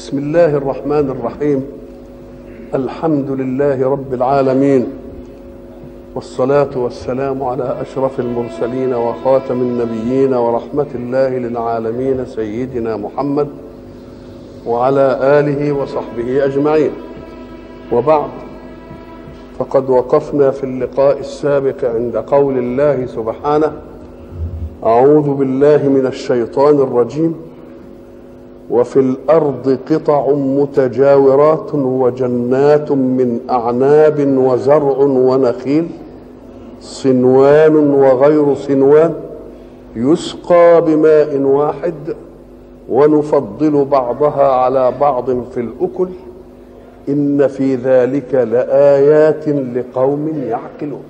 بسم الله الرحمن الرحيم الحمد لله رب العالمين والصلاة والسلام على أشرف المرسلين وخاتم النبيين ورحمة الله للعالمين سيدنا محمد وعلى آله وصحبه أجمعين وبعد فقد وقفنا في اللقاء السابق عند قول الله سبحانه أعوذ بالله من الشيطان الرجيم وفي الارض قطع متجاورات وجنات من اعناب وزرع ونخيل صنوان وغير صنوان يسقى بماء واحد ونفضل بعضها على بعض في الاكل ان في ذلك لايات لقوم يعقلون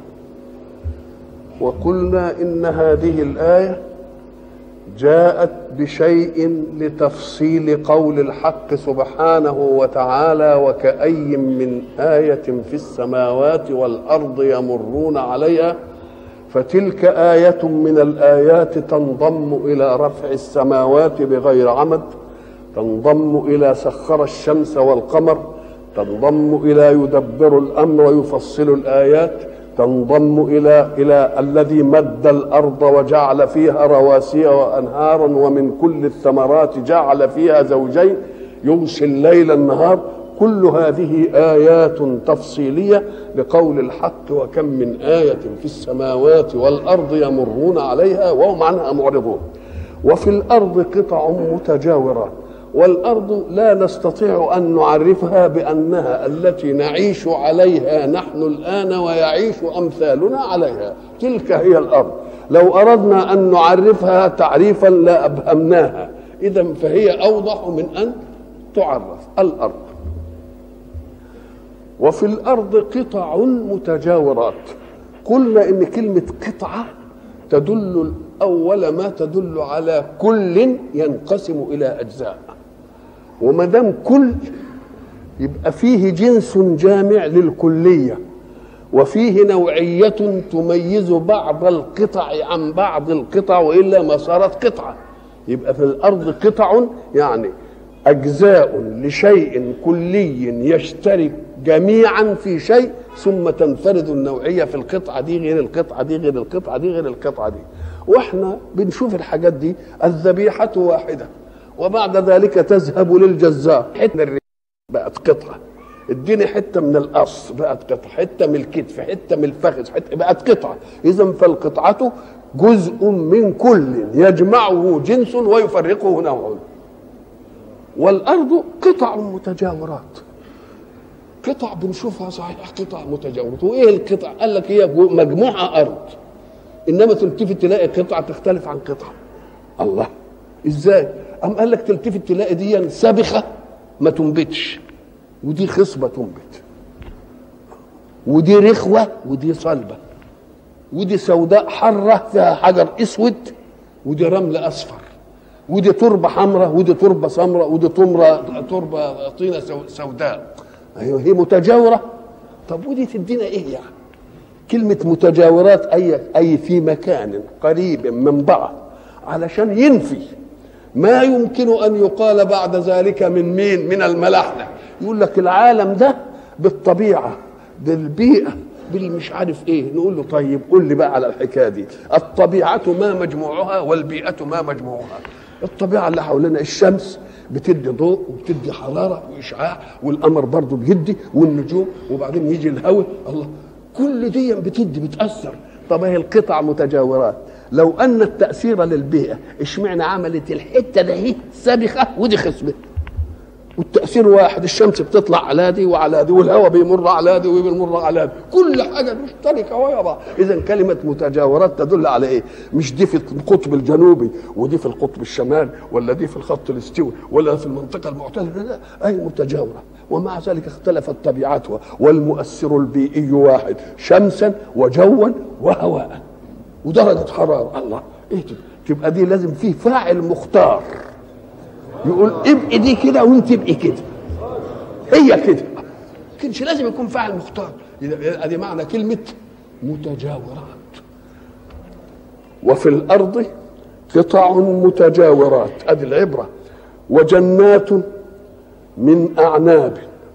وقلنا ان هذه الايه جاءت بشيء لتفصيل قول الحق سبحانه وتعالى وكأي من آية في السماوات والأرض يمرون عليها فتلك آية من الآيات تنضم إلى رفع السماوات بغير عمد تنضم إلى سخر الشمس والقمر تنضم إلى يدبر الأمر ويفصل الآيات تنضم الى الى الذي مد الارض وجعل فيها رواسي وانهارا ومن كل الثمرات جعل فيها زوجين يغشي الليل النهار كل هذه ايات تفصيليه لقول الحق وكم من ايه في السماوات والارض يمرون عليها وهم عنها معرضون وفي الارض قطع متجاورات والارض لا نستطيع ان نعرفها بانها التي نعيش عليها نحن الان ويعيش امثالنا عليها تلك هي الارض لو اردنا ان نعرفها تعريفا لا ابهمناها اذا فهي اوضح من ان تعرف الارض وفي الارض قطع متجاورات قلنا ان كلمه قطعه تدل اول ما تدل على كل ينقسم الى اجزاء وما دام كل يبقى فيه جنس جامع للكليه وفيه نوعيه تميز بعض القطع عن بعض القطع والا ما صارت قطعه يبقى في الارض قطع يعني اجزاء لشيء كلي يشترك جميعا في شيء ثم تنفرد النوعيه في القطعه دي غير القطعه دي غير القطعه دي غير القطعه دي واحنا بنشوف الحاجات دي الذبيحه واحده وبعد ذلك تذهب للجزار حته بقت قطعه اديني حته من القص بقت قطعه حته من الكتف حته من الفخذ حته بقت قطعه اذا فالقطعه جزء من كل يجمعه جنس ويفرقه نوع والارض قطع متجاورات قطع بنشوفها صحيح قطع متجاورات وايه القطع قال لك هي مجموعه ارض انما تلتفت تلاقي قطعه تختلف عن قطعه الله ازاي أم قال لك تلتفت تلاقي دي سابخة ما تنبتش ودي خصبة تنبت ودي رخوة ودي صلبة ودي سوداء حرة فيها حجر اسود ودي رمل اصفر ودي تربة حمراء ودي تربة سمراء ودي تمرة تربة طينة سوداء ايوه هي متجاورة طب ودي تدينا ايه يعني كلمة متجاورات أي أي في مكان قريب من بعض علشان ينفي ما يمكن ان يقال بعد ذلك من مين من الملاحده يقول لك العالم ده بالطبيعه بالبيئه بالمش عارف ايه نقول له طيب قول لي بقى على الحكايه دي الطبيعه ما مجموعها والبيئه ما مجموعها الطبيعه اللي حوالينا الشمس بتدي ضوء وبتدي حراره واشعاع والقمر برضه بيدي والنجوم وبعدين يجي الهواء الله كل دي بتدي بتاثر طب هي القطع متجاورات لو ان التاثير للبيئه اشمعنى عملت الحته ده هي سابخه ودي خصبه والتاثير واحد الشمس بتطلع على دي وعلى دي والهواء بيمر على دي وبيمر على دي كل حاجه مشتركه ويا بعض اذا كلمه متجاورات تدل على ايه مش دي في القطب الجنوبي ودي في القطب الشمالي ولا دي في الخط الاستوي ولا في المنطقه المعتدله لا اي متجاوره ومع ذلك اختلفت طبيعتها والمؤثر البيئي واحد شمسا وجوا وهواء ودرجة حرارة الله ايه تبقى دي لازم فيه فاعل مختار يقول ابقي دي كده وانت ابقي كده هي كده كانش لازم يكون فاعل مختار ادي معنى كلمة متجاورات وفي الأرض قطع متجاورات ادي العبرة وجنات من أعناب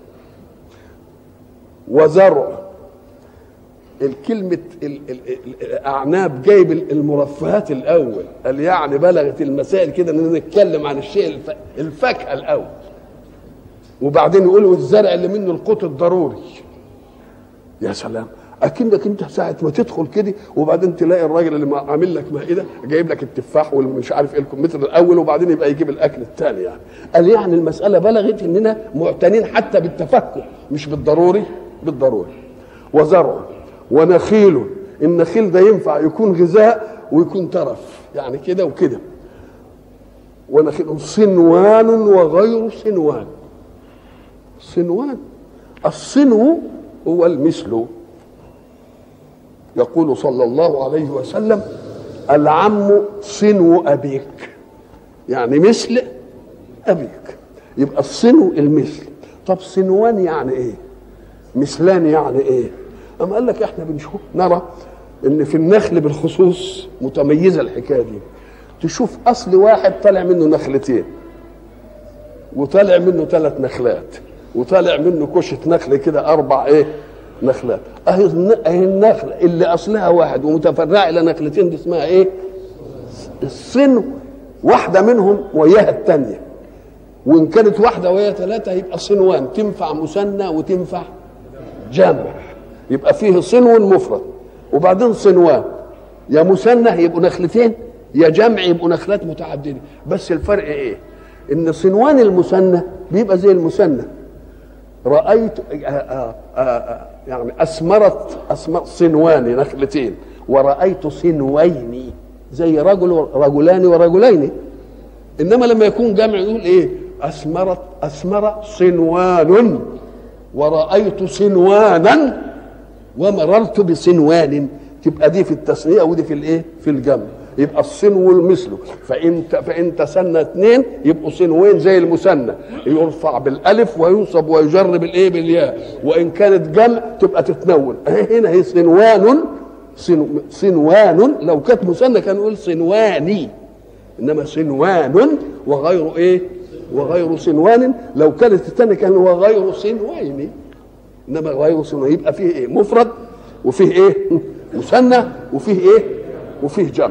وزرع الكلمة الأعناب جايب المرفهات الأول قال يعني بلغت المسائل كده إن نتكلم عن الشيء الفاكهة الأول وبعدين يقولوا الزرع اللي منه القوت الضروري يا سلام اكنك انت ساعه ما تدخل كده وبعدين تلاقي الراجل اللي عامل لك مائده جايب لك التفاح والمش عارف ايه الكمثرى الاول وبعدين يبقى يجيب الاكل الثاني يعني قال يعني المساله بلغت اننا معتنين حتى بالتفكر مش بالضروري بالضروري وزرع ونخيل النخيل ده ينفع يكون غذاء ويكون ترف يعني كده وكده ونخيل صنوان وغير صنوان صنوان الصنو هو المثل يقول صلى الله عليه وسلم العم صنو أبيك يعني مثل أبيك يبقى الصنو المثل طب صنوان يعني إيه مثلان يعني إيه أما قال لك إحنا بنشوف نرى إن في النخل بالخصوص متميزة الحكاية دي تشوف أصل واحد طالع منه نخلتين وطالع منه ثلاث نخلات وطالع منه كشة نخل كده أربع إيه نخلات أهي أهي النخلة اللي أصلها واحد ومتفرعة إلى نخلتين دي اسمها إيه؟ الصنو واحدة منهم وياها الثانية وإن كانت واحدة وياها ثلاثة يبقى صنوان تنفع مثنى وتنفع جمع يبقى فيه صنو مفرد وبعدين صنوان يا مثنى يبقوا نخلتين يا جمع يبقوا نخلات متعددة بس الفرق إيه؟ إن صنوان المثنى بيبقى زي المثنى رأيت آآ آآ آآ يعني أثمرت أثمر صنوان نخلتين ورأيت صنوين زي رجل رجلان ورجلين إنما لما يكون جمع يقول إيه أثمرت أثمر صنوان ورأيت صنوانا ومررت بصنوان تبقى دي في التثنية ودي في الإيه في الجمع يبقى الصنو المثل فان فان تسنى اثنين يبقوا صنوين زي المثنى يرفع بالالف وينصب ويجر بالايه بالياء وان كانت جمع تبقى تتنون هنا هي صنوان صنوان لو كانت مثنى كان يقول صنواني انما صنوان وغير ايه وغير صنوان لو كانت الثانيه كان وغير صنوين انما غير صنوين يبقى فيه ايه مفرد وفيه ايه مثنى وفيه ايه وفيه جمع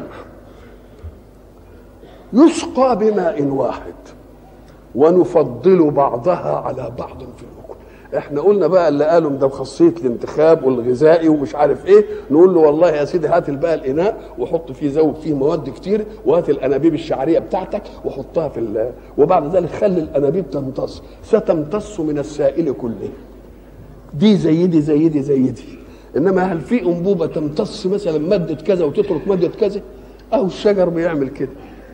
يسقى بماء واحد ونفضل بعضها على بعض في الأكل احنا قلنا بقى اللي قالوا ده خاصيه الانتخاب والغذائي ومش عارف ايه نقول له والله يا سيدي هات بقى الاناء وحط فيه زود فيه مواد كتير وهات الانابيب الشعريه بتاعتك وحطها في وبعد ذلك خلي الانابيب تمتص ستمتص من السائل كله دي زي دي زي دي زي دي انما هل في انبوبه تمتص مثلا ماده كذا وتترك ماده كذا او الشجر بيعمل كده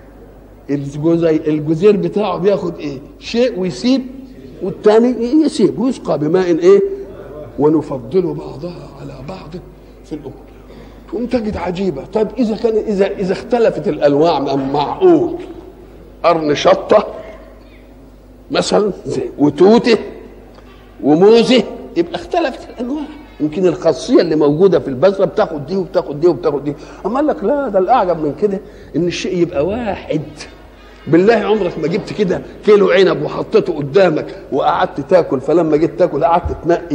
الجزير بتاعه بياخد ايه شيء ويسيب والتاني يسيب ويسقى بماء ايه ونفضل بعضها على بعض في الاكل تقوم تجد عجيبه طيب اذا كان اذا اذا اختلفت الانواع معقول قرن شطه مثلا وتوته وموزه يبقى اختلفت الانواع يمكن الخاصيه اللي موجوده في البذره بتاخد دي وبتاخد دي وبتاخد دي اما قال لك لا ده الاعجب من كده ان الشيء يبقى واحد بالله عمرك ما جبت كده كيلو عنب وحطيته قدامك وقعدت تاكل فلما جيت تاكل قعدت تنقي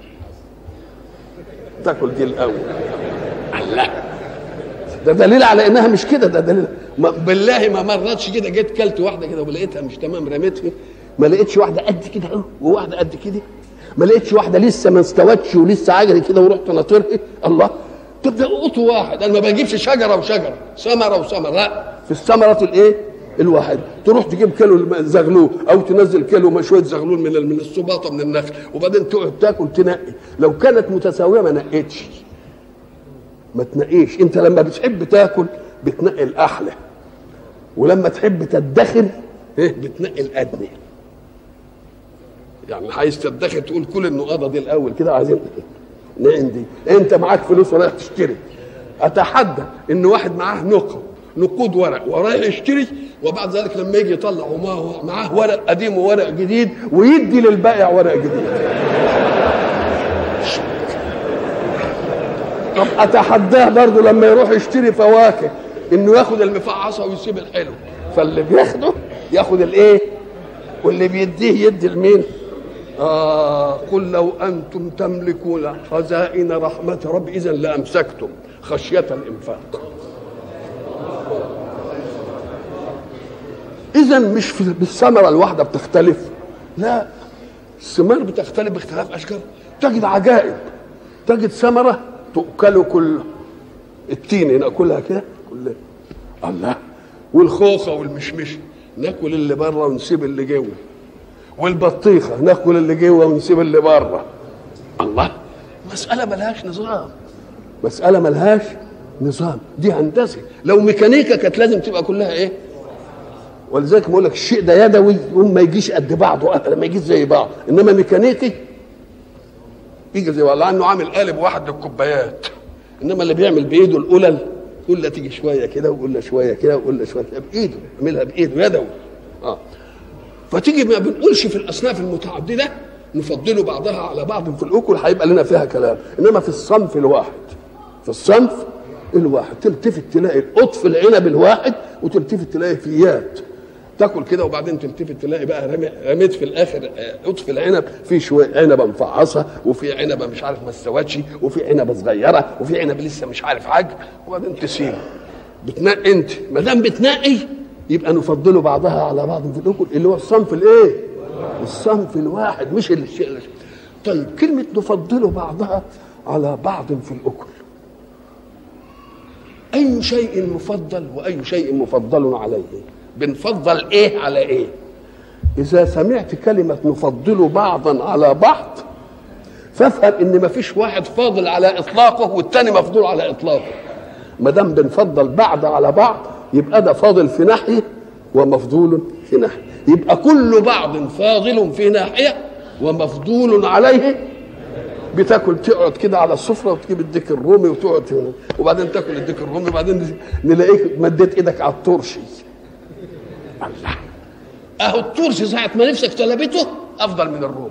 تاكل دي الاول لا ده دليل على انها مش كده ده دليل ما بالله ما مرتش كده جيت كلت واحده كده ولقيتها مش تمام رميتها ما لقيتش واحده قد كده اهو وواحده قد كده ما لقيتش واحده لسه ما استوتش ولسه عجلي كده ورحت ناطرها الله تبدا قط واحد انا ما بجيبش شجره وشجره ثمره وثمره لا في الثمره الايه الواحد تروح تجيب كيلو زغلول او تنزل كيلو شويه زغلول من من السباطه من النخل وبعدين تقعد تاكل تنقي لو كانت متساويه ما نقيتش ما تنقيش انت لما بتحب تاكل بتنقي الاحلى ولما تحب تدخر ايه بتنقي الادنى يعني عايز تدخر تقول كل النقاضه دي الاول كده عايزين عندي انت معاك فلوس ورايح تشتري اتحدى ان واحد معاه نقد نقود ورق ورايح يشتري وبعد ذلك لما يجي يطلع معاه ورق قديم وورق جديد ويدي للبائع ورق جديد طب اتحداه برضه لما يروح يشتري فواكه انه ياخد المفعصه ويسيب الحلو فاللي بياخده ياخد الايه واللي بيديه يدي لمين آه قل لو أنتم تملكون خزائن رحمة رب إذا لأمسكتم خشية الإنفاق إذا مش في بالثمرة الواحدة بتختلف لا الثمار بتختلف باختلاف أشكال تجد عجائب تجد ثمرة تؤكل كل التين ناكلها كده كلها الله والخوخه والمشمش ناكل اللي بره ونسيب اللي جوه والبطيخه ناكل اللي جوه ونسيب اللي بره الله مساله ملهاش نظام مساله ملهاش نظام دي هندسه لو ميكانيكا كانت لازم تبقى كلها ايه ولذلك بقول لك الشيء ده يدوي يقوم ما يجيش قد بعضه ابدا ما يجيش زي بعض انما ميكانيكي يجي زي بعض لانه عامل قالب واحد للكوبايات انما اللي بيعمل بايده القلل قله تيجي شويه كده وقله شويه كده وقله شويه كده بايده يعملها بايده يدوي اه فتيجي ما بنقولش في الاصناف المتعدده نفضل بعضها على بعض في الاكل هيبقى لنا فيها كلام انما في الصنف الواحد في الصنف الواحد تلتفت تلاقي القطف العنب الواحد وتلتفت تلاقي فيات تاكل كده وبعدين تلتفت تلاقي بقى رمي رميت في الاخر قطف العنب في شويه عنبه مفعصه وفي عنبه مش عارف ما استوتش وفي عنبه صغيره وفي عنبه لسه مش عارف حاجه وبعدين تسيب بتنقي انت ما دام بتنقي يبقى نفضله بعضها على بعض في الاكل اللي هو الصنف الايه؟ الصنف الواحد مش الشيء طيب كلمه نفضله بعضها على بعض في الاكل اي شيء مفضل واي شيء مفضل عليه بنفضل ايه على ايه اذا سمعت كلمه نفضل بعضا على بعض فافهم ان ما فيش واحد فاضل على اطلاقه والتاني مفضول على اطلاقه ما دام بنفضل بعض على بعض يبقى ده فاضل في ناحيه ومفضول في ناحيه يبقى كل بعض فاضل في ناحيه ومفضول عليه بتاكل تقعد كده على السفره وتجيب الديك الرومي وتقعد هنا وبعدين تاكل الديك الرومي وبعدين نلاقيك مديت ايدك على الترشي الله اهو الترشي ساعه ما نفسك طلبته افضل من الرومي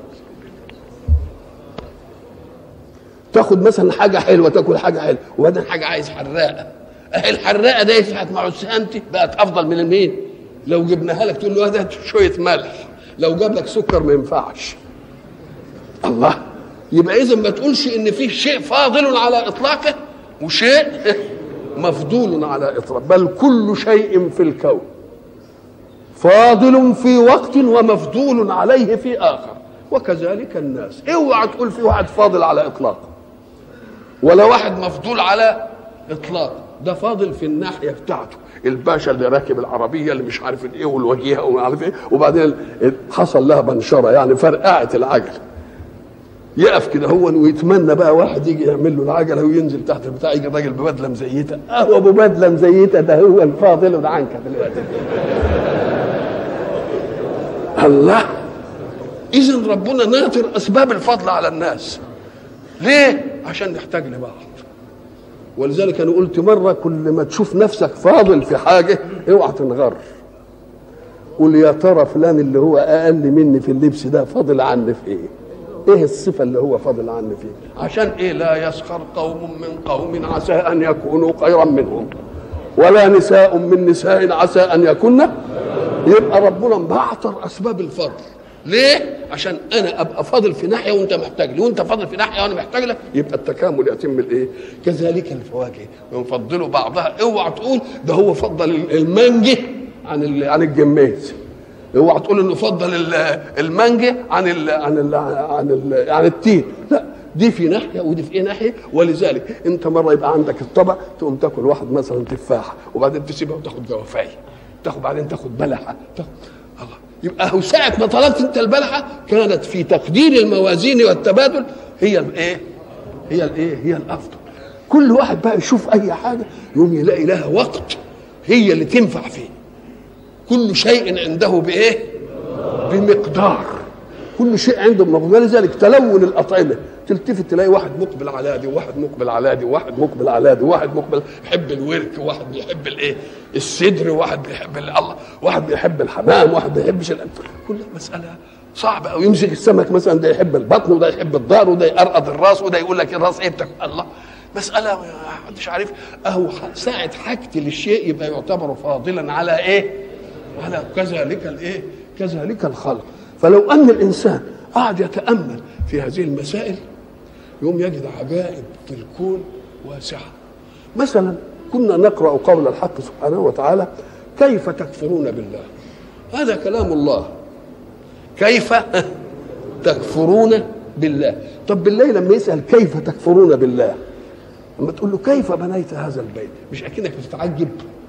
تاخد مثلا حاجه حلوه تاكل حاجه حلوه وبعدين حاجه عايز حراقه اهي الحراقه دي ساعه ما عسانتي بقت افضل من المين لو جبناها لك تقول له هذا شويه ملح لو جاب لك سكر ما ينفعش الله يبقى اذا ما تقولش ان في شيء فاضل على اطلاقه وشيء مفضول على اطلاقه بل كل شيء في الكون فاضل في وقت ومفضول عليه في اخر وكذلك الناس اوعى تقول في واحد فاضل على اطلاقه ولا واحد مفضول على اطلاق ده فاضل في الناحيه بتاعته الباشا اللي راكب العربيه اللي مش عارف ايه والوجيهه وما عارف ايه وبعدين حصل لها بنشره يعني فرقعت العجل يقف كده هو ويتمنى بقى واحد يجي يعمل له العجله وينزل تحت البتاع يجي الراجل ببدله مزيته اهو ابو بدله مزيته ده هو الفاضل عنك دلوقتي الله اذا ربنا ناطر اسباب الفضل على الناس ليه عشان نحتاج لبعض ولذلك انا قلت مره كل ما تشوف نفسك فاضل في حاجه اوعى تنغر قول يا ترى فلان اللي هو اقل مني في اللبس ده فاضل عني في ايه ايه الصفة اللي هو فاضل عني فيه عشان ايه لا يسخر قوم من قوم عسى ان يكونوا خيرا منهم ولا نساء من نساء عسى ان يكن يبقى ربنا مبعتر اسباب الفضل ليه؟ عشان انا ابقى فاضل في ناحيه وانت محتاج لي وانت فاضل في ناحيه وانا محتاج لك يبقى التكامل يتم الايه؟ كذلك الفواكه ونفضلوا بعضها اوعى تقول ده هو فضل المانجه عن عن الجميز اوعى تقول انه فضل المانجا عن ال عن ال عن ال عن التين لا دي في ناحيه ودي في ايه ناحيه ولذلك انت مره يبقى عندك الطبق تقوم تاكل واحد مثلا تفاحه وبعدين تسيبها وتاخد جوافايه تاخد بعدين تاخد بلحه تاخد الله يبقى هو ساعه ما طلبت انت البلحه كانت في تقدير الموازين والتبادل هي الايه؟ هي الايه؟ هي الافضل كل واحد بقى يشوف اي حاجه يقوم يلاقي لها وقت هي اللي تنفع فيه كل شيء عنده بايه بمقدار كل شيء عنده بمقدار لذلك تلون الاطعمه تلتفت تلاقي واحد مقبل على دي وواحد مقبل على دي وواحد مقبل على دي وواحد مقبل يحب الورك وواحد بيحب الايه الصدر وواحد بيحب الله واحد بيحب الحمام وواحد ما بيحبش كل مساله صعبه او يمسك السمك مثلا ده يحب البطن وده يحب الظهر وده يقرقض الراس وده يقول لك الراس ايه بتاكل الله مسألة ما حدش عارف أهو ساعة حاجتي للشيء يبقى يعتبر فاضلا على إيه؟ على كذلك الإيه؟ كذلك الخلق فلو ان الانسان قعد يتامل في هذه المسائل يوم يجد عجائب في الكون واسعه مثلا كنا نقرا قول الحق سبحانه وتعالى كيف تكفرون بالله هذا كلام الله كيف تكفرون بالله طب بالله لما يسال كيف تكفرون بالله لما تقول له كيف بنيت هذا البيت مش اكنك بتتعجب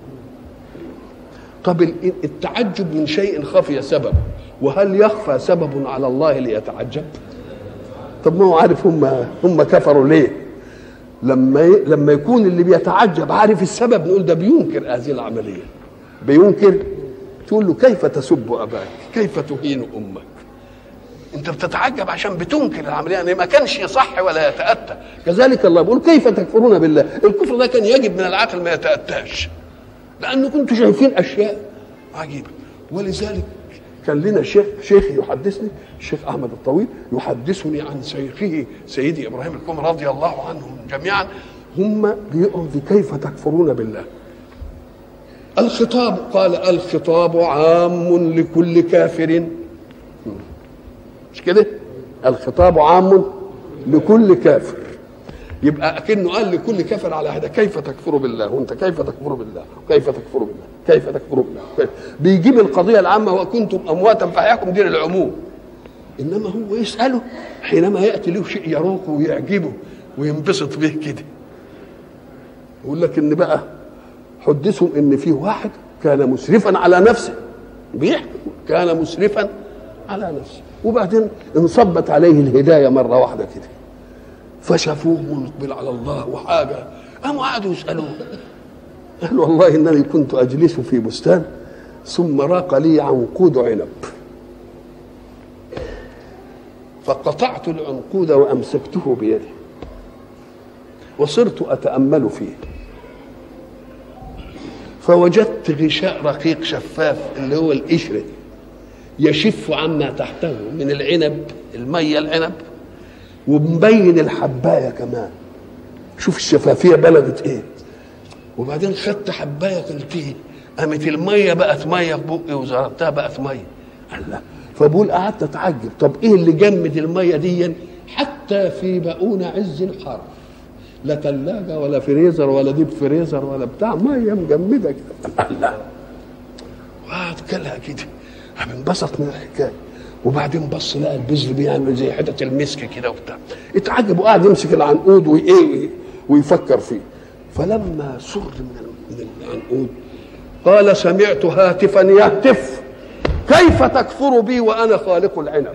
طب التعجب من شيء خفي سبب وهل يخفى سبب على الله ليتعجب طب ما هو عارف هم هم كفروا ليه لما ي... لما يكون اللي بيتعجب عارف السبب نقول ده بينكر هذه العمليه بينكر تقول له كيف تسب اباك كيف تهين امك انت بتتعجب عشان بتنكر العمليه يعني ما كانش يصح ولا يتاتى كذلك الله بيقول كيف تكفرون بالله الكفر ده كان يجب من العقل ما يتاتاش لانه كنتوا شايفين اشياء عجيبه ولذلك كان لنا شيخ شيخ يحدثني الشيخ احمد الطويل يحدثني عن شيخه سيدي ابراهيم الكوم رضي الله عنهم جميعا هم بيقروا في كيف تكفرون بالله الخطاب قال الخطاب عام لكل كافر مش كده الخطاب عام لكل كافر يبقى اكنه قال لكل كافر على هذا كيف تكفر بالله وانت كيف تكفر بالله كيف تكفر بالله كيف تكفر بالله كيف. بيجيب القضيه العامه وكنتم امواتا فاحياكم دين العموم انما هو يساله حينما ياتي له شيء يروقه ويعجبه وينبسط به كده يقول لك ان بقى حدثهم ان في واحد كان مسرفا على نفسه بيحكي كان مسرفا على نفسه وبعدين انصبت عليه الهدايه مره واحده كده فشافوه مقبل على الله وحاجه قاموا قعدوا يسالوه قال والله انني كنت اجلس في بستان ثم راق لي عنقود عنب فقطعت العنقود وامسكته بيدي وصرت اتامل فيه فوجدت غشاء رقيق شفاف اللي هو القشره يشف عما تحته من العنب الميه العنب ومبين الحبايه كمان شوف الشفافيه بلغت ايه وبعدين خدت حبايه قلتيه قامت الميه بقت ميه في بقي وزربتها بقت ميه الله فبقول قعدت اتعجب طب ايه اللي جمد الميه دي حتى في بقون عز الحر لا ثلاجه ولا فريزر ولا ديب فريزر ولا بتاع ميه مجمده كده الله وقعد كلها كده قام انبسط من الحكايه وبعدين بص لقى البذر بيعمل زي حتت المسك كده وبتاع اتعجب وقعد يمسك العنقود وايه ويفكر فيه فلما سر من العنقود قال سمعت هاتفا يهتف كيف تكفر بي وانا خالق العنب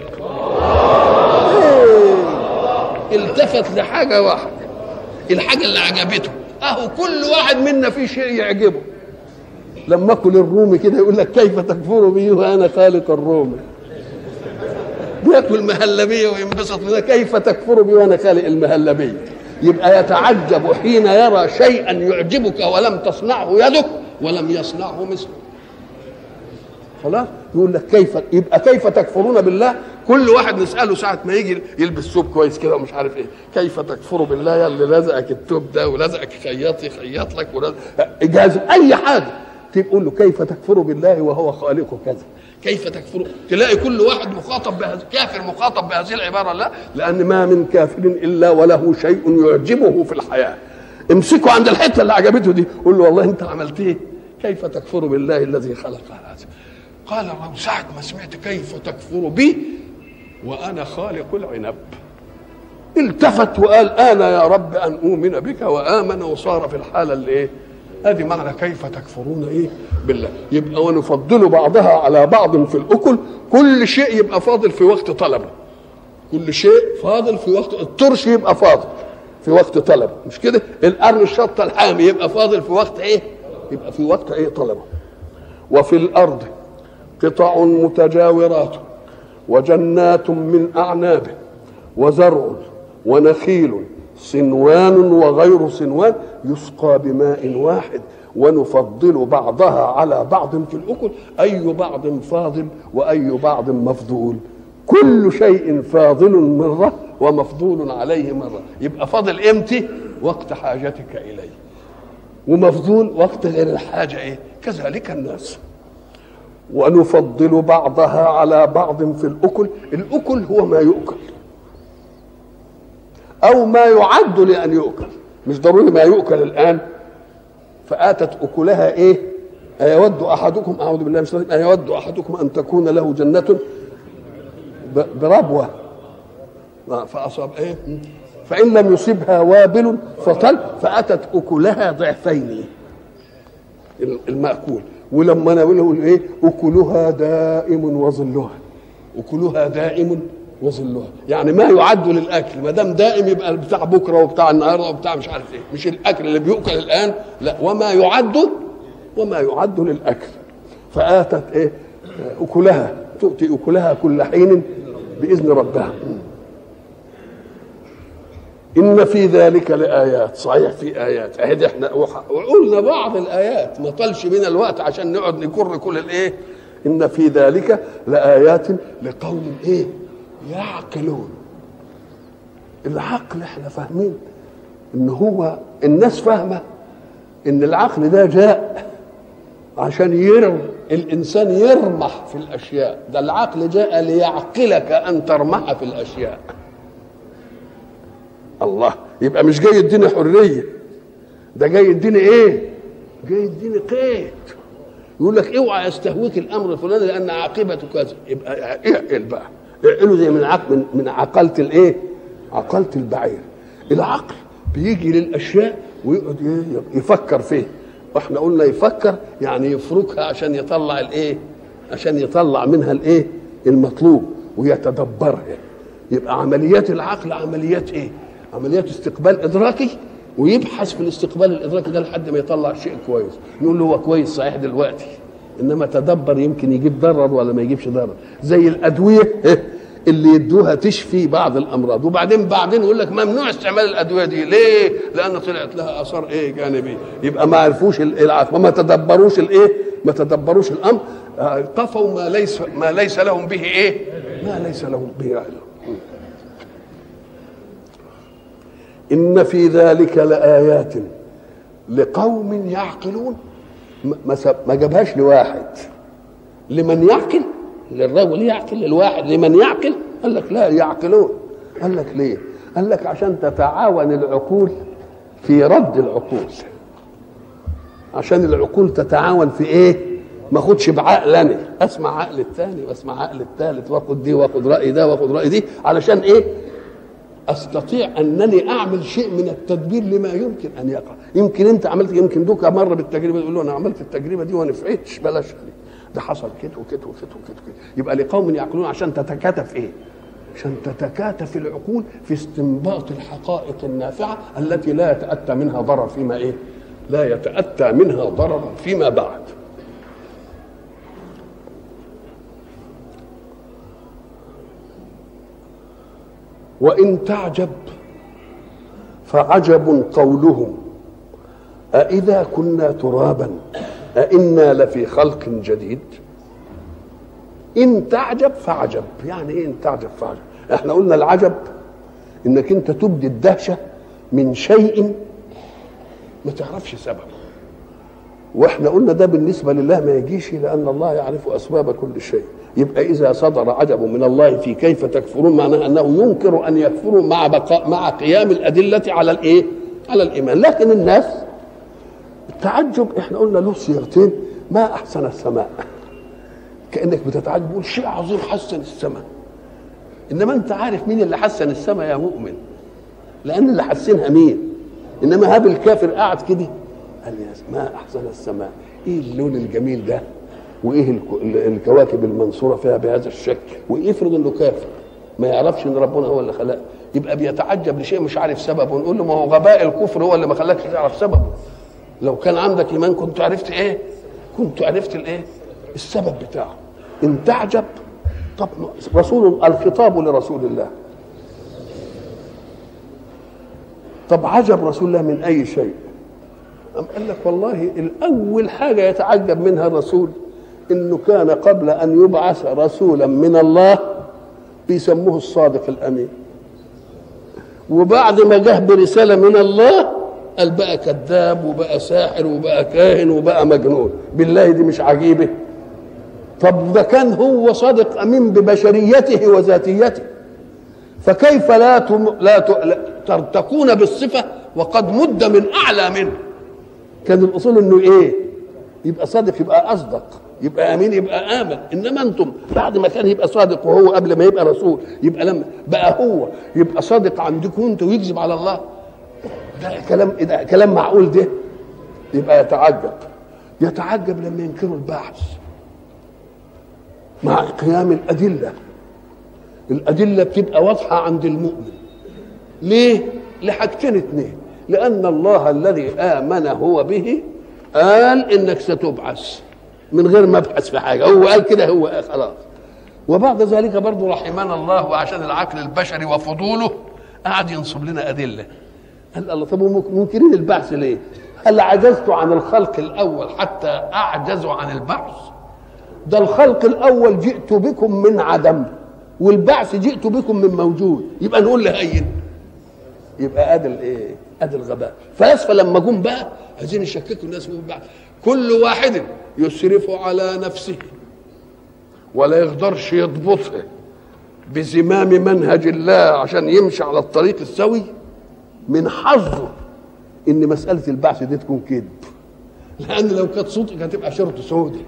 إيه؟ التفت لحاجه واحده الحاجه اللي عجبته اهو كل واحد منا فيه شيء يعجبه لما اكل الرومي كده يقول لك كيف تكفر بي وانا خالق الرومي بياكل مهلبيه وينبسط منها كيف تكفر بي وانا خالق المهلبيه يبقى يتعجب حين يرى شيئا يعجبك ولم تصنعه يدك ولم يصنعه مثلك خلاص يقول لك كيف يبقى كيف تكفرون بالله كل واحد نساله ساعه ما يجي يلبس ثوب كويس كده ومش عارف ايه كيف تكفر بالله يا اللي لزقك الثوب ده ولزقك خياط يخيط لك ولزق اجاز اي حاجه تقول له كيف تكفر بالله وهو خالق كذا كيف تكفر تلاقي كل واحد مخاطب بهذا كافر مخاطب بهذه العباره لا لان ما من كافر الا وله شيء يعجبه في الحياه امسكه عند الحته اللي عجبته دي قول له والله انت عملت ايه كيف تكفر بالله الذي خلق هذا قال الرب ساعة ما سمعت كيف تكفر بي وأنا خالق العنب التفت وقال أنا يا رب أن أؤمن بك وآمن وصار في الحالة اللي إيه ادي معنى كيف تكفرون ايه بالله يبقى ونفضل بعضها على بعض في الاكل كل شيء يبقى فاضل في وقت طلبه كل شيء فاضل في وقت الترش يبقى فاضل في وقت طلبه مش كده القرن الشطه الحامي يبقى فاضل في وقت ايه يبقى في وقت ايه طلبه وفي الارض قطع متجاورات وجنات من اعناب وزرع ونخيل صنوان وغير صنوان يسقى بماء واحد ونفضل بعضها على بعض في الاكل اي بعض فاضل واي بعض مفضول كل شيء فاضل مره ومفضول عليه مره يبقى فاضل امتى وقت حاجتك اليه ومفضول وقت غير الحاجه ايه كذلك الناس ونفضل بعضها على بعض في الأكل الأكل هو ما يؤكل أو ما يعد لأن يؤكل مش ضروري ما يؤكل الآن فآتت أكلها إيه أيود أحدكم أعوذ بالله من الشيطان أيود أحدكم أن تكون له جنة بربوة فأصاب إيه فإن لم يصبها وابل فطل فأتت أكلها ضعفين المأكول ولما انا اقول ايه اكلها دائم وظلها اكلها دائم وظلها يعني ما يعد للاكل ما دام دائم يبقى بتاع بكره وبتاع النهارده وبتاع مش عارف ايه مش الاكل اللي بيؤكل الان لا وما يعد وما يعد للاكل فاتت ايه اكلها تؤتي اكلها كل حين باذن ربها ان في ذلك لايات صحيح في ايات اهي احنا وقلنا بعض الايات ما طالش بينا الوقت عشان نقعد نكر كل الايه ان في ذلك لايات لقوم ايه يعقلون العقل احنا فاهمين ان هو الناس فاهمه ان العقل ده جاء عشان يرم الانسان يرمح في الاشياء ده العقل جاء ليعقلك ان ترمح في الاشياء الله يبقى مش جاي يديني حريه ده جاي يديني ايه جاي يديني قيد يقول لك اوعى يستهويك الامر الفلاني لان عاقبته كذا يبقى اعقل بقى اعقله زي من عق من, من عقلة الايه عقلة البعير العقل بيجي للاشياء ويقعد يفكر فيه واحنا قلنا يفكر يعني يفركها عشان يطلع الايه عشان يطلع منها الايه المطلوب ويتدبرها يبقى عمليات العقل عمليات ايه عمليات استقبال ادراكي ويبحث في الاستقبال الادراكي ده لحد ما يطلع شيء كويس نقول له هو كويس صحيح دلوقتي انما تدبر يمكن يجيب ضرر ولا ما يجيبش ضرر زي الادويه اللي يدوها تشفي بعض الامراض وبعدين بعدين يقول لك ممنوع استعمال الادويه دي ليه لان طلعت لها اثار ايه جانبيه يبقى ما عرفوش العقل وما تدبروش الايه ما تدبروش الامر طفوا ما ليس ما ليس لهم به ايه ما ليس لهم به علم إن في ذلك لآيات لقوم يعقلون ما جابهاش لواحد لمن يعقل للرجل يعقل للواحد لمن يعقل قال لك لا يعقلون قال لك ليه قال لك عشان تتعاون العقول في رد العقول عشان العقول تتعاون في ايه ما اخدش بعقل انا اسمع عقل الثاني واسمع عقل الثالث واخد دي واخد راي ده واخد راي دي علشان ايه استطيع انني اعمل شيء من التدبير لما يمكن ان يقع يمكن انت عملت يمكن دوكا مره بالتجربه يقول له انا عملت التجربه دي وما نفعتش بلاش ده حصل كده وكده وكده وكده وكده يبقى لقوم يعقلون عشان تتكاتف ايه عشان تتكاتف العقول في استنباط الحقائق النافعه التي لا يتاتى منها ضرر فيما ايه لا يتاتى منها ضرر فيما بعد وإن تعجب فعجب قولهم أإذا كنا ترابا أإنا لفي خلق جديد إن تعجب فعجب يعني إيه إن تعجب فعجب إحنا قلنا العجب إنك أنت تبدي الدهشة من شيء ما تعرفش سببه واحنا قلنا ده بالنسبه لله ما يجيش لان الله يعرف اسباب كل شيء يبقى اذا صدر عجب من الله في كيف تكفرون معناه انه ينكر ان يكفروا مع بقاء مع قيام الادله على الايه؟ على الايمان لكن الناس التعجب احنا قلنا له صيغتين ما احسن السماء كانك بتتعجب بقول شيء عظيم حسن السماء انما انت عارف مين اللي حسن السماء يا مؤمن لان اللي حسنها مين انما هاب الكافر قاعد كده قال يا ما احسن السماء ايه اللون الجميل ده وايه الكواكب المنصوره فيها بهذا الشكل ويفرض انه كافر ما يعرفش ان ربنا هو اللي خلق يبقى بيتعجب لشيء مش عارف سببه ونقول له ما هو غباء الكفر هو اللي ما خلاكش تعرف سببه لو كان عندك ايمان كنت عرفت ايه كنت عرفت الايه السبب بتاعه ان تعجب طب رسول الخطاب لرسول الله طب عجب رسول الله من اي شيء أم قال لك والله الأول حاجة يتعجب منها الرسول إنه كان قبل أن يبعث رسولا من الله بيسموه الصادق الأمين وبعد ما جه برسالة من الله قال بقى كذاب وبقى ساحر وبقى كاهن وبقى مجنون بالله دي مش عجيبة طب ده كان هو صادق امين ببشريته وذاتيته فكيف لا تم... لا, ت... لا تكون بالصفه وقد مد من اعلى منه كان الاصول انه ايه يبقى صادق يبقى اصدق يبقى امين يبقى امن انما انتم بعد ما كان يبقى صادق وهو قبل ما يبقى رسول يبقى لما بقى هو يبقى صادق عندكم انتوا ويكذب على الله ده كلام ده كلام معقول ده يبقى يتعجب يتعجب لما ينكروا البعث مع قيام الادله الادله بتبقى واضحه عند المؤمن ليه لحاجتين اتنين لان الله الذي امن هو به قال انك ستبعث من غير ما ابحث في حاجه هو قال كده هو خلاص وبعد ذلك برضه رحمنا الله وعشان العقل البشري وفضوله قعد ينصب لنا ادله قال الله طب منكرين البعث ليه؟ هل عجزت عن الخلق الاول حتى اعجز عن البعث؟ ده الخلق الاول جئت بكم من عدم والبعث جئت بكم من موجود يبقى نقول لهين يبقى ادي الايه؟ ادي الغباء فلاسفه لما جم بقى عايزين يشككوا الناس في البعث كل واحد يسرف على نفسه ولا يقدرش يضبطها بزمام منهج الله عشان يمشي على الطريق السوي من حظه ان مساله البعث دي تكون كذب لان لو كانت صدق هتبقى شرط سودي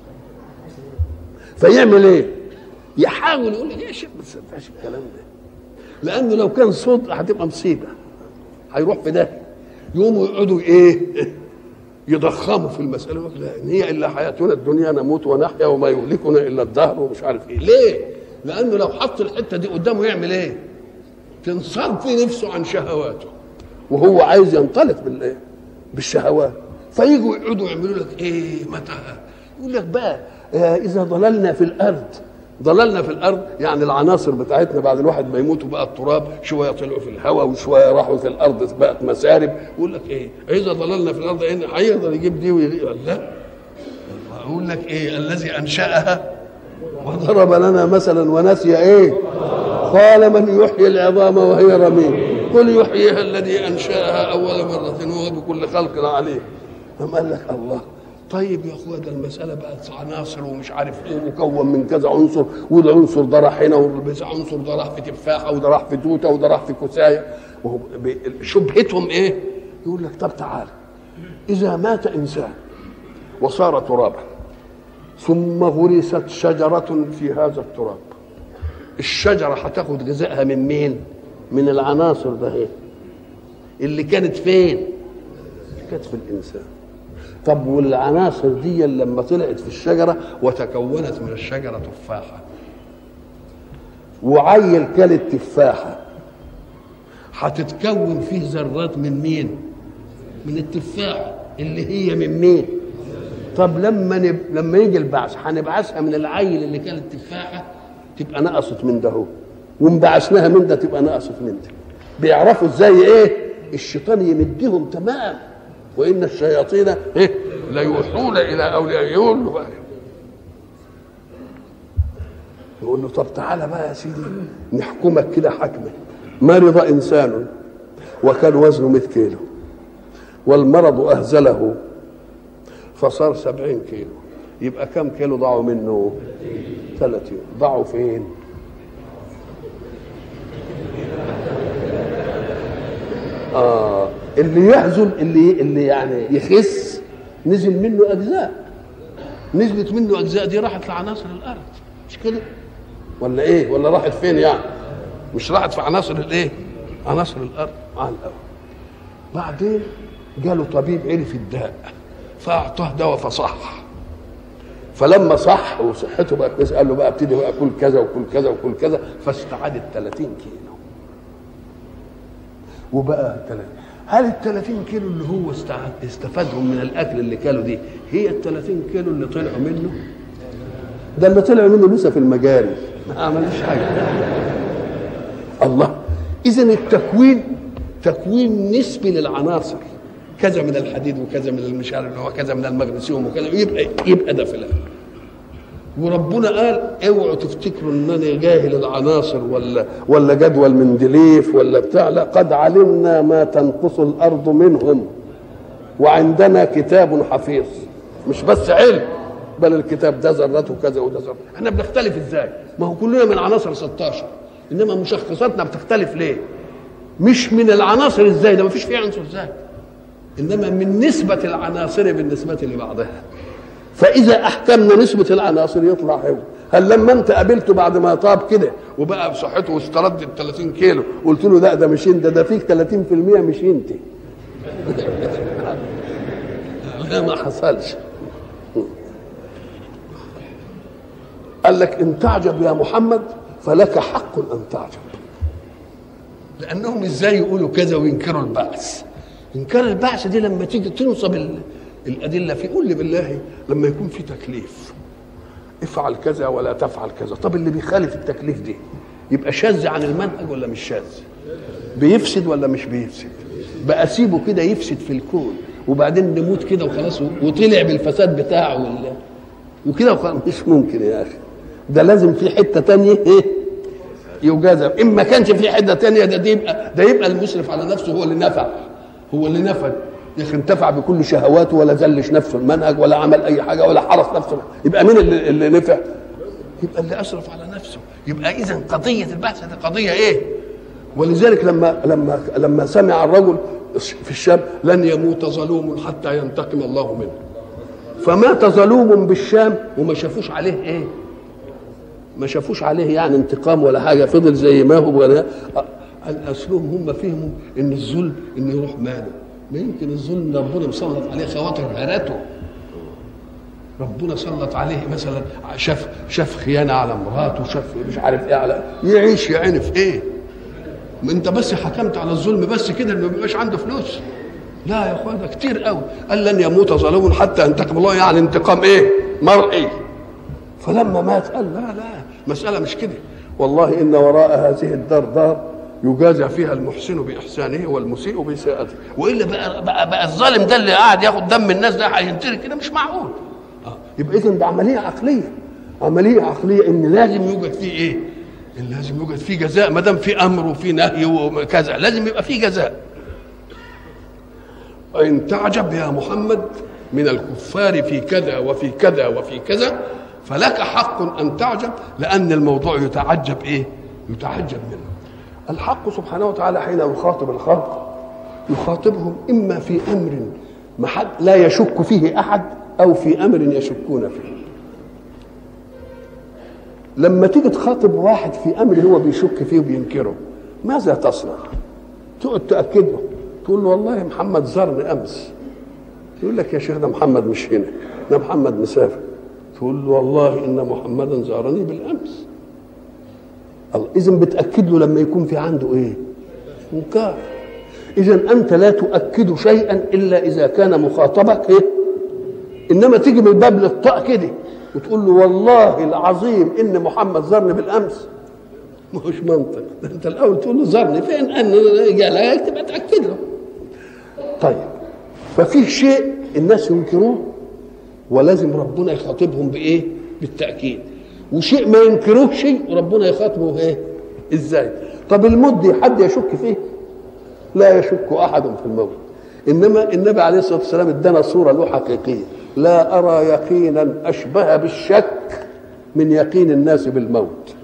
فيعمل ايه يحاول يقول لك يا شيخ ما تصدقش الكلام ده لانه لو كان صدق هتبقى مصيبه هيروح في ده يقوموا يقعدوا ايه يضخموا في المساله لا ان هي الا حياتنا الدنيا نموت ونحيا وما يهلكنا الا الدهر ومش عارف ايه ليه لانه لو حط الحته دي قدامه يعمل ايه تنصرف في نفسه عن شهواته وهو عايز ينطلق بالايه بالشهوات فيجوا يقعدوا يعملوا لك ايه متى يقول لك بقى اذا ضللنا في الارض ضللنا في الارض يعني العناصر بتاعتنا بعد الواحد ما يموت وبقى التراب شويه طلعوا في الهواء وشويه راحوا في الارض بقت مسارب يقول لك ايه اذا ضللنا في الارض إيه هيقدر يجيب دي ويغير لا يقول لك ايه الذي انشاها وضرب لنا مثلا ونسي ايه قال من يحيي العظام وهي رميم قل يحييها الذي انشاها اول مره وهو بكل خلق عليه أم قال لك الله طيب يا اخويا ده المساله بقت عناصر ومش عارف ايه مكون من كذا عنصر والعنصر ده راح هنا والعنصر ده راح في تفاحه وده راح في توته وده راح في كوسايه وهو شبهتهم ايه؟ يقول لك طب تعال اذا مات انسان وصار ترابا ثم غرست شجره في هذا التراب الشجره هتاخد غذائها من مين؟ من العناصر ده ايه؟ اللي كانت فين؟ كانت في الانسان طب والعناصر دي لما طلعت في الشجرة وتكونت من الشجرة تفاحة وعيل كل التفاحة هتتكون فيه ذرات من مين؟ من التفاحة اللي هي من مين؟ طب لما نب... لما يجي البعث هنبعثها من العيل اللي كان التفاحة تبقى نقصت من ده هو وانبعثناها من ده تبقى نقصت من ده بيعرفوا ازاي ايه؟ الشيطان يمدهم تمام وان الشياطين إيه؟ ليوحون الى اوليائهم بقى يقول له طب تعالى بقى يا سيدي نحكمك كده حكمه مرض انسان وكان وزنه 100 كيلو والمرض اهزله فصار 70 كيلو يبقى كم كيلو ضاعوا منه 30 ضاعوا فين آه اللي يحزن اللي اللي يعني يخس نزل منه اجزاء نزلت منه اجزاء دي راحت لعناصر الارض مش كده ولا ايه ولا راحت فين يعني مش راحت في عناصر الايه عناصر الارض على الاول بعدين جاله طبيب عرف الداء فاعطاه دواء فصح فلما صح وصحته بقت كويسه قال له بقى ابتدي بقى كل كذا وكل كذا وكل كذا فاستعاد ال 30 كيلو وبقى 30 هل ال 30 كيلو اللي هو استفادهم من الاكل اللي كانوا دي هي ال 30 كيلو اللي طلعوا منه؟ ده اللي طلعوا منه لسه في المجاري ما عملش حاجه الله اذا التكوين تكوين نسبي للعناصر كذا من الحديد وكذا من المش عارف وكذا من المغنيسيوم وكذا يبقى يبقى ده في الاخر وربنا قال اوعوا تفتكروا ان انا جاهل العناصر ولا ولا جدول مندليف ولا بتاع لا قد علمنا ما تنقص الارض منهم وعندنا كتاب حفيظ مش بس علم بل الكتاب ده ذرته كذا وده ذرته احنا بنختلف ازاي ما هو كلنا من عناصر 16 انما مشخصاتنا بتختلف ليه مش من العناصر ازاي ده ما فيش فيه عنصر ازاي انما من نسبه العناصر بالنسبه لبعضها فاذا احكمنا نسبه العناصر يطلع هو هل لما انت قابلته بعد ما طاب كده وبقى بصحته واسترد ال 30 كيلو قلت له لا ده مش انت ده فيك 30% مش انت لا ما حصلش قال لك ان تعجب يا محمد فلك حق ان تعجب لانهم ازاي يقولوا كذا وينكروا البعث انكار البعث دي لما تيجي تنصب الادله في قول لي بالله لما يكون في تكليف افعل كذا ولا تفعل كذا طب اللي بيخالف التكليف دي يبقى شاذ عن المنهج ولا مش شاذ بيفسد ولا مش بيفسد بقى سيبه كده يفسد في الكون وبعدين نموت كده وخلاص وطلع بالفساد بتاعه ولا وكده وخلاص مش ممكن يا اخي ده لازم في حته تانية ايه يجازى ان ما كانش في حته تانية ده, ده يبقى ده يبقى المسرف على نفسه هو اللي نفع هو اللي نفد يا اخي انتفع بكل شهواته ولا زلش نفسه المنهج ولا عمل اي حاجه ولا حرس نفسه يبقى مين اللي, اللي نفع؟ يبقى اللي اسرف على نفسه يبقى اذا قضيه البحث دي قضيه ايه؟ ولذلك لما لما لما سمع الرجل في الشام لن يموت ظلوم حتى ينتقم الله منه فمات ظلوم بالشام وما شافوش عليه ايه؟ ما شافوش عليه يعني انتقام ولا حاجه فضل زي ما هو ولا اصلهم هم فهموا ان الظلم انه يروح ماله ما يمكن الظلم ربنا مسلط عليه خواطر هرته ربنا سلط عليه مثلا شاف شاف خيانه على مراته شاف مش عارف ايه على يعيش يا عيني في ايه؟ ما انت بس حكمت على الظلم بس كده انه ما بيبقاش عنده فلوس لا يا اخوان ده كتير قوي قال لن يموت ظالم حتى ينتقم الله يعني انتقام ايه؟ مرئي فلما مات قال لا لا مساله مش كده والله ان وراء هذه الدار دار يجازى فيها المحسن باحسانه والمسيء بسيئته والا بقى, بقى, بقى الظالم ده اللي قاعد ياخد دم الناس ده هينترك كده مش معقول آه. يبقى اذا ده عمليه عقليه عمليه عقليه ان لازم يوجد فيه ايه؟ ان لازم يوجد فيه جزاء ما دام في امر وفي نهي وكذا لازم يبقى فيه جزاء ان تعجب يا محمد من الكفار في كذا وفي كذا وفي كذا فلك حق ان تعجب لان الموضوع يتعجب ايه؟ يتعجب منه الحق سبحانه وتعالى حين يخاطب الخلق يخاطبهم اما في امر محد لا يشك فيه احد او في امر يشكون فيه لما تيجي تخاطب واحد في امر هو بيشك فيه وبينكره ماذا تصنع تقعد تاكده تقول له والله محمد زارني امس يقول لك يا شيخ ده محمد مش هنا ده محمد مسافر تقول له والله ان محمدا زارني بالامس اذا بتاكد له لما يكون في عنده ايه انكار اذا انت لا تؤكد شيئا الا اذا كان مخاطبك ايه انما تيجي من الباب للطاق كده وتقول له والله العظيم ان محمد زارني بالامس مش منطق ده انت الاول تقول له زارني فين ان جالك تبقى تاكد له طيب ففي شيء الناس ينكروه ولازم ربنا يخاطبهم بايه بالتاكيد وشيء ما ينكروه شيء وربنا يخاطبه ايه ازاي طب الموت دي حد يشك فيه لا يشك احد في الموت انما النبي عليه الصلاه والسلام ادانا صوره له حقيقيه لا ارى يقينا اشبه بالشك من يقين الناس بالموت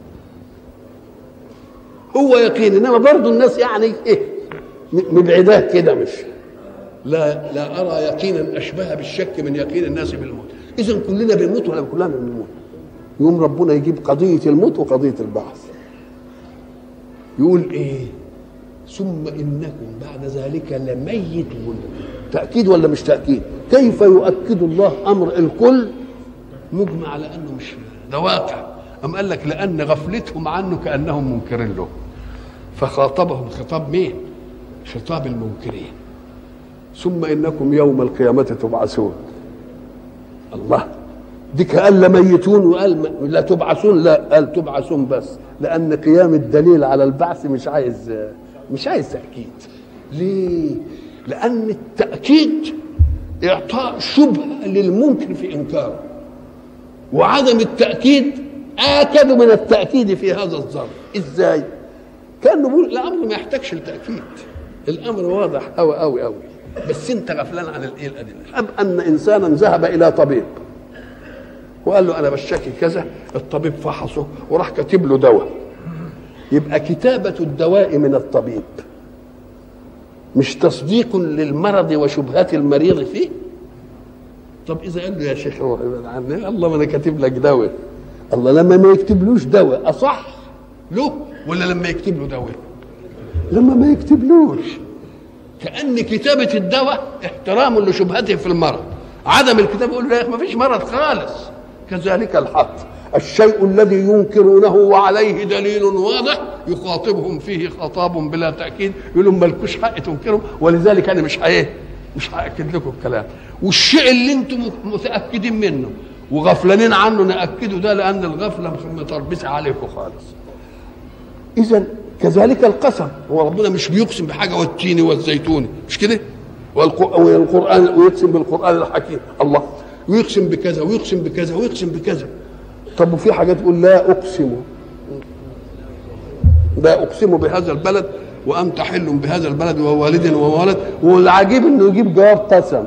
هو يقين انما برضه الناس يعني ايه مبعداه كده مش لا لا ارى يقينا اشبه بالشك من يقين الناس بالموت اذا كلنا بنموت ولا كلنا بنموت يوم ربنا يجيب قضيه الموت وقضيه البعث يقول ايه ثم انكم بعد ذلك لميتون تاكيد ولا مش تاكيد كيف يؤكد الله امر الكل مجمع على انه مش ده واقع أم قال لك لأن غفلتهم عنه كأنهم منكرين له فخاطبهم خطاب مين؟ خطاب المنكرين ثم إنكم يوم القيامة تبعثون الله دي قال لميتون وقال لا تبعثون لا قال تبعثون بس لأن قيام الدليل على البعث مش عايز مش عايز تأكيد ليه؟ لأن التأكيد إعطاء شبهة للممكن في إنكاره وعدم التأكيد آكد من التأكيد في هذا الظرف إزاي؟ كأنه بيقول الأمر ما يحتاجش لتأكيد الأمر واضح أوي أوي أوي بس أنت غفلان عن الإيه الأدلة أم أن إنسانا ذهب إلى طبيب وقال له انا بشتكي كذا الطبيب فحصه وراح كاتب له دواء يبقى كتابه الدواء من الطبيب مش تصديق للمرض وشبهات المريض فيه طب اذا قال له يا شيخ روح ابعد عني الله ما انا كاتب لك دواء الله لما ما يكتبلوش دواء اصح له ولا لما يكتب له دواء لما ما يكتبلوش كان كتابه الدواء احترام لشبهته في المرض عدم الكتاب يقول له ما فيش مرض خالص كذلك الحق الشيء الذي ينكرونه وعليه دليل واضح يخاطبهم فيه خطاب بلا تاكيد يقول لهم مالكوش حق تنكروا ولذلك انا مش ايه مش هاكد لكم الكلام والشيء اللي انتم متاكدين منه وغفلانين عنه ناكده ده لان الغفله متربسه عليكم خالص اذا كذلك القسم هو ربنا مش بيقسم بحاجه والتين والزيتون مش كده والقران ويقسم بالقران الحكيم الله ويقسم بكذا ويقسم بكذا ويقسم بكذا طب وفي حاجات تقول لا اقسم لا اقسم بهذا البلد وانت حل بهذا البلد ووالد وولد والعجيب انه يجيب جواب قسم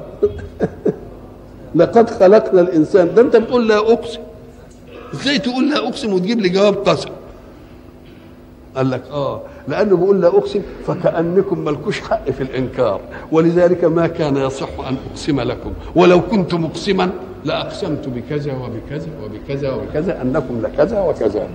لقد خلقنا الانسان ده انت بتقول لا اقسم ازاي تقول لا اقسم وتجيب لي جواب قسم قال لك اه لانه بيقول لا اقسم فكانكم ملكوش حق في الانكار ولذلك ما كان يصح ان اقسم لكم ولو كنت مقسما لاقسمت بكذا وبكذا وبكذا وبكذا انكم لكذا وكذا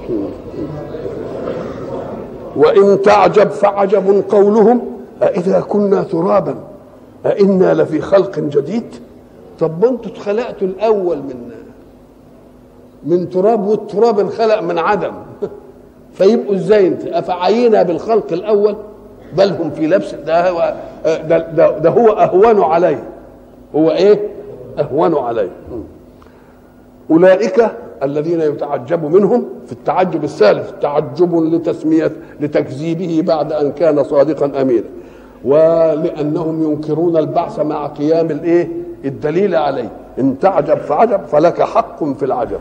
وان تعجب فعجب قولهم أإذا كنا ترابا أإنا لفي خلق جديد طب ما انتوا اتخلقتوا الاول من من تراب والتراب انخلق من عدم فيبقوا ازاي انت افعينا بالخلق الاول بل هم في لبس ده هو ده, ده, ده هو اهون عليه هو ايه اهون عليه اولئك الذين يتعجب منهم في التعجب الثالث تعجب لتسميه لتكذيبه بعد ان كان صادقا امينا ولانهم ينكرون البعث مع قيام الايه الدليل عليه ان تعجب فعجب فلك حق في العجب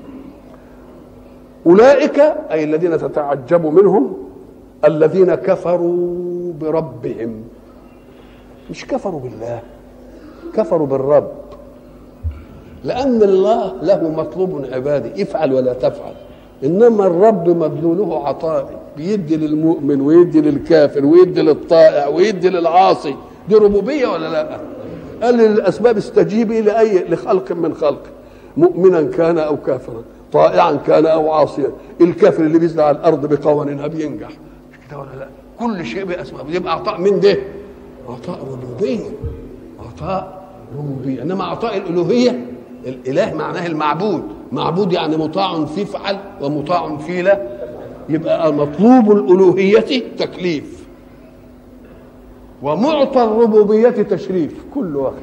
اولئك اي الذين تتعجب منهم الذين كفروا بربهم مش كفروا بالله كفروا بالرب لان الله له مطلوب عبادي افعل ولا تفعل انما الرب مدلوله عطائي بيدي للمؤمن ويدي للكافر ويدي للطائع ويدي للعاصي دي ربوبيه ولا لا قال للاسباب استجيبي لاي لخلق من خلق مؤمنا كان او كافرا طائعا كان او عاصيا الكافر اللي بيزرع على الارض بقوانينها بينجح مش كده ولا لا كل شيء باسباب يبقى عطاء من ده عطاء ربوبيه عطاء ربوبيه انما عطاء الالوهيه الاله معناه المعبود معبود يعني مطاع في فعل ومطاع في لا يبقى مطلوب الالوهيه تكليف ومعطى الربوبيه تشريف كل واحد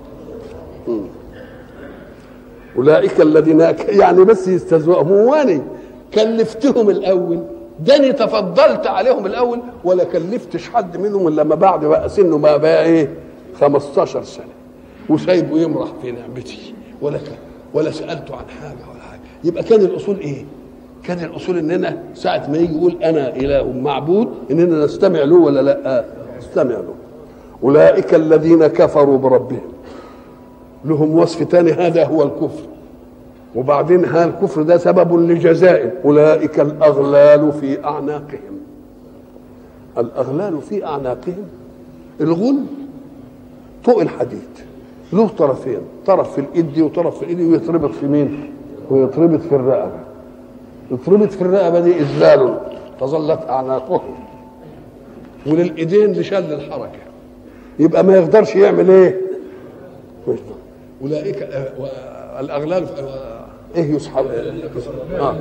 اولئك الذين يعني بس يستهزئهم واني كلفتهم الاول داني تفضلت عليهم الاول ولا كلفتش حد منهم الا لما بعد بقى سنه ما بقى ايه 15 سنه وسايبه يمرح في نعمتي ولا كان ولا سالته عن حاجه ولا حاجه يبقى كان الاصول ايه؟ كان الاصول اننا ساعه ما يجي يقول انا اله معبود اننا نستمع له ولا لا؟ نستمع له اولئك الذين كفروا بربهم لهم وصف ثاني هذا هو الكفر وبعدين ها الكفر ده سبب لجزائهم اولئك الاغلال في اعناقهم الاغلال في اعناقهم الغل طوق الحديد له طرفين طرف في الايد دي وطرف في الايد ويتربط في مين ويتربط في الرقبه يتربط في الرقبه دي اذلال تظلت اعناقهم وللايدين لشل الحركه يبقى ما يقدرش يعمل ايه اولئك آه الاغلال آه ايه يسحب آه.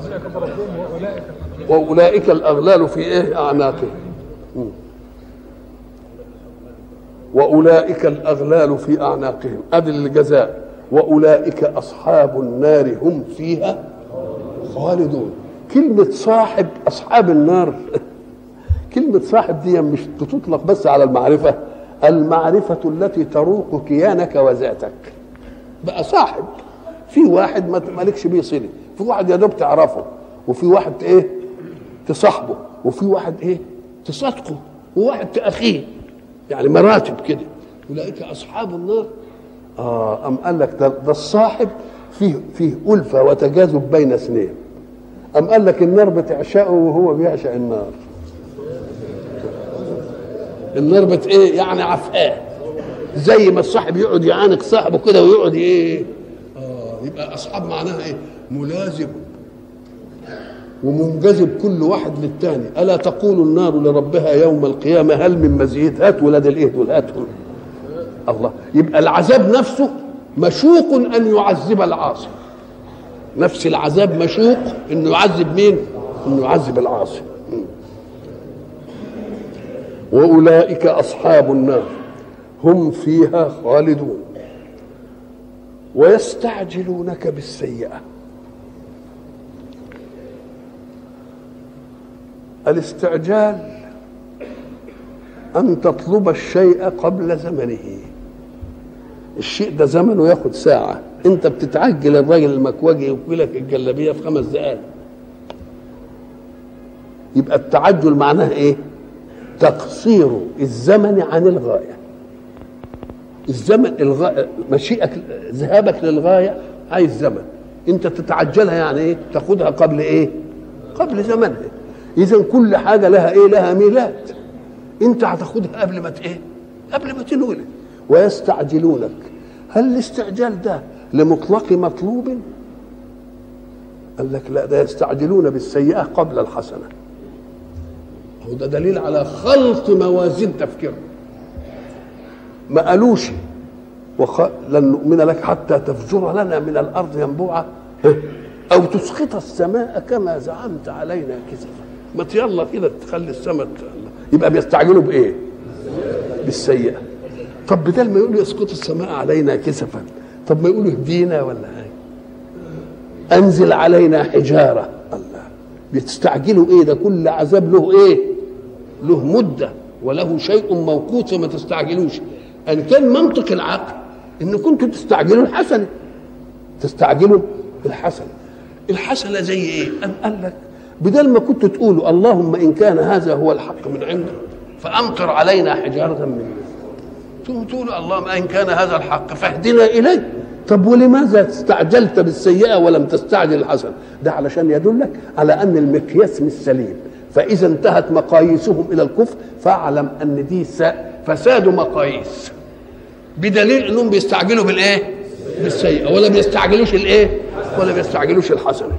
واولئك الاغلال في ايه اعناقهم واولئك الاغلال في اعناقهم ادي الجزاء واولئك اصحاب النار هم فيها خالدون كلمه صاحب اصحاب النار كلمه صاحب دي مش تطلق بس على المعرفه المعرفه التي تروق كيانك وذاتك بقى صاحب في واحد ما مالكش بيه صله في واحد يا دوب تعرفه وفي واحد ايه تصاحبه وفي واحد ايه تصادقه وواحد تاخيه يعني مراتب كده اولئك اصحاب النار اه ام قال لك ده, ده الصاحب فيه فيه ألفة وتجاذب بين اثنين أم قال لك النار بتعشقه وهو بيعشق النار النار بت ايه يعني عفقاه زي ما الصاحب يقعد يعانق صاحبه كده ويقعد ايه اه يبقى اصحاب معناها ايه ملازم ومنجذب كل واحد للتاني الا تقول النار لربها يوم القيامه هل من مزيد هات ولاد الايه دول هاتهم الله يبقى العذاب نفسه مشوق ان يعذب العاصي نفس العذاب مشوق انه يعذب مين انه يعذب العاصي واولئك اصحاب النار هم فيها خالدون ويستعجلونك بالسيئه الاستعجال ان تطلب الشيء قبل زمنه الشيء ده زمنه ياخد ساعه انت بتتعجل الراجل المكواجي يكوي لك الجلابيه في خمس دقائق يبقى التعجل معناه ايه تقصير الزمن عن الغايه الزمن الغاية مشيئك ذهابك للغايه عايز زمن انت تتعجلها يعني ايه تاخدها قبل ايه قبل زمنها اذا كل حاجه لها ايه لها ميلاد انت هتاخدها قبل ما ايه قبل ما تنولد ويستعجلونك هل الاستعجال ده لمطلق مطلوب قال لك لا ده يستعجلون بالسيئه قبل الحسنه هو ده دليل على خلط موازين تفكيرهم ما قالوش وخ... لن نؤمن لك حتى تفجر لنا من الارض ينبوعا او تسقط السماء كما زعمت علينا كسفا ما يلا كده تخلي السماء يبقى بيستعجلوا بايه بالسيئه طب بدل ما يقولوا يسقط السماء علينا كسفا طب ما يقولوا اهدينا ولا حاجه انزل علينا حجاره الله بتستعجلوا ايه ده كل عذاب له ايه له مده وله شيء موقوت فما تستعجلوش ان كان منطق العقل ان كنتوا تستعجلوا الحسنه تستعجلوا الحسنه الحسنه زي ايه ام قال لك بدل ما كنتوا تقولوا اللهم ان كان هذا هو الحق من عندك فامطر علينا حجاره من ثم تقولوا اللهم ان كان هذا الحق فاهدنا اليه طب ولماذا استعجلت بالسيئه ولم تستعجل الحسنه ده علشان يدلك على ان المقياس مش سليم فاذا انتهت مقاييسهم الى الكفر فاعلم ان دي فساد مقاييس بدليل انهم بيستعجلوا بالايه بالسيئه ولا بيستعجلوش الايه ولا بيستعجلوش الحسنه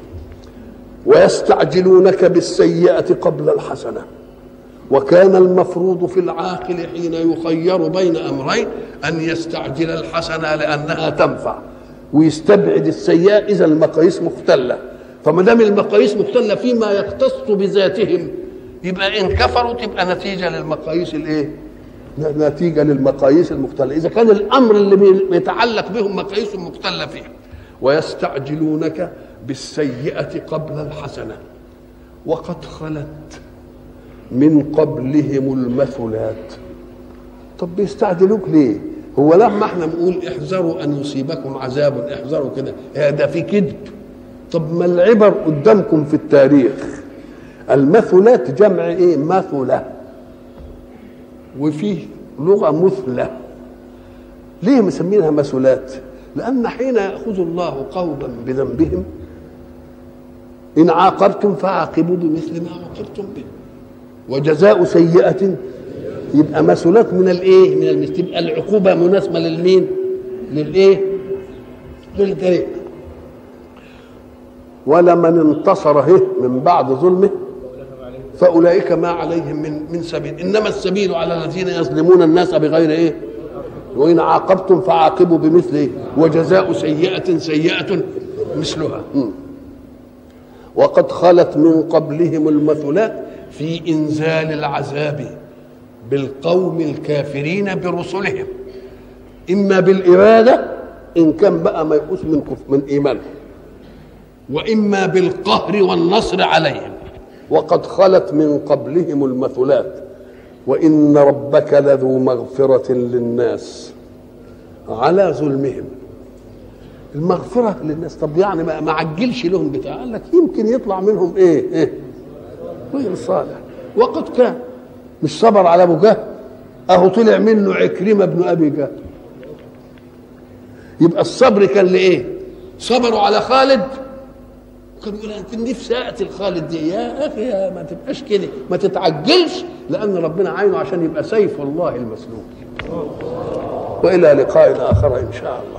ويستعجلونك بالسيئه قبل الحسنه وكان المفروض في العاقل حين يخير بين امرين ان يستعجل الحسنه لانها تنفع ويستبعد السيئه اذا المقاييس مختله فما دام المقاييس مختله فيما يختص بذاتهم يبقى ان كفروا تبقى نتيجه للمقاييس الايه؟ نتيجه للمقاييس المختله، اذا كان الامر اللي بيتعلق بهم مقاييس مختله فيه ويستعجلونك بالسيئه قبل الحسنه وقد خلت من قبلهم المثلات طب بيستعجلوك ليه؟ هو لما احنا نقول احذروا ان يصيبكم عذاب احذروا كده ده في كذب طب ما العبر قدامكم في التاريخ المثلات جمع ايه مثلة وفيه لغة مثلة ليه مسمينها مثلات لأن حين يأخذ الله قوما بذنبهم إن عاقبتم فعاقبوا بمثل ما عاقبتم به وجزاء سيئة يبقى مثلات من الايه؟ من المثل تبقى العقوبة مناسبة للمين؟ للايه؟ للجريمة ولمن انتصر هه من بعد ظلمه فاولئك ما عليهم من من سبيل انما السبيل على الذين يظلمون الناس بغير ايه وان عاقبتم فعاقبوا بمثل ايه وجزاء سيئه سيئه مثلها وقد خلت من قبلهم المثلات في انزال العذاب بالقوم الكافرين برسلهم اما بالاراده ان كان بقى ما يقوس من كف من ايمانهم واما بالقهر والنصر عليهم وقد خلت من قبلهم المثلات وان ربك لذو مغفره للناس على ظلمهم المغفره للناس طب يعني ما عجلش لهم بتاع قال لك يمكن يطلع منهم ايه ايه غير صالح وقد كان مش صبر على ابو جهل اهو طلع منه عكرمه بن ابي جهل يبقى الصبر كان لايه صبروا على خالد كانوا يقولوا انت نفسي اقتل خالد دي يا اخي يا ما تبقاش كده ما تتعجلش لان ربنا عينه عشان يبقى سيف الله المسلول والى لقاء اخر ان شاء الله